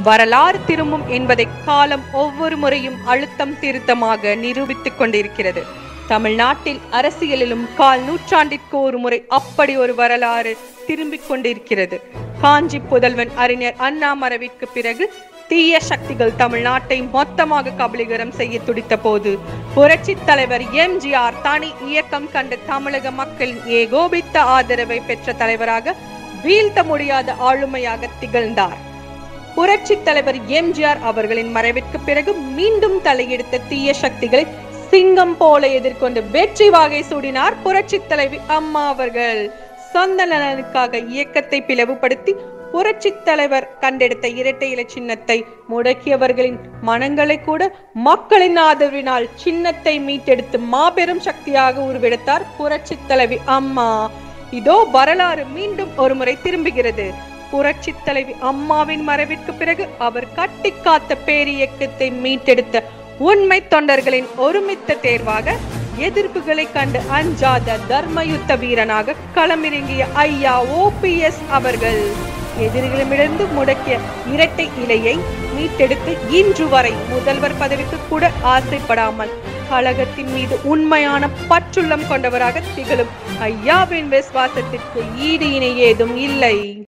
வரலாறு திரும்பும் என்பதை காலம் ஒவ்வொரு முறையும் அழுத்தம் திருத்தமாக நிரூபித்துக் கொண்டிருக்கிறது தமிழ்நாட்டில் அரசியலிலும் கால் நூற்றாண்டிற்கு ஒரு முறை அப்படி ஒரு வரலாறு திரும்பிக் கொண்டிருக்கிறது காஞ்சி புதல்வன் அறிஞர் அண்ணா மறைவிற்கு பிறகு தீய சக்திகள் தமிழ்நாட்டை மொத்தமாக கபலீகரம் செய்ய துடித்த போது புரட்சி தலைவர் எம்ஜிஆர் தனி இயக்கம் கண்டு தமிழக மக்களின் ஏகோபித்த ஆதரவை பெற்ற தலைவராக வீழ்த்த முடியாத ஆளுமையாக திகழ்ந்தார் புரட்சி தலைவர் எம்ஜிஆர் அவர்களின் மறைவிற்கு பிறகு மீண்டும் தலையெடுத்த தீய சக்திகளை சிங்கம் போல எதிர்கொண்டு வெற்றி வாகை சூடினார் புரட்சி தலைவி அம்மா அவர்கள் சொந்த நலனுக்காக இயக்கத்தை பிளவுபடுத்தி புரட்சி தலைவர் கண்டெடுத்த இரட்டை இலை சின்னத்தை முடக்கியவர்களின் மனங்களை கூட மக்களின் ஆதரவினால் சின்னத்தை மீட்டெடுத்து மாபெரும் சக்தியாக உருவெடுத்தார் புரட்சி தலைவி அம்மா இதோ வரலாறு மீண்டும் ஒருமுறை திரும்புகிறது புரட்சி தலைவி அம்மாவின் மறைவிற்கு பிறகு அவர் கட்டி காத்த பேரியக்கத்தை மீட்டெடுத்த உண்மை தொண்டர்களின் ஒருமித்த தேர்வாக எதிர்ப்புகளை கண்டு அஞ்சாத தர்மயுத்த வீரனாக களமிறங்கிய ஐயா ஓபிஎஸ் அவர்கள் எதிரிகளிடமிருந்து முடக்கிய இரட்டை இலையை மீட்டெடுத்து இன்று வரை முதல்வர் பதவிக்கு கூட ஆசைப்படாமல் கழகத்தின் மீது உண்மையான பற்றுள்ளம் கொண்டவராக திகழும் ஐயாவின் விசுவாசத்திற்கு ஈடு இணை ஏதும் இல்லை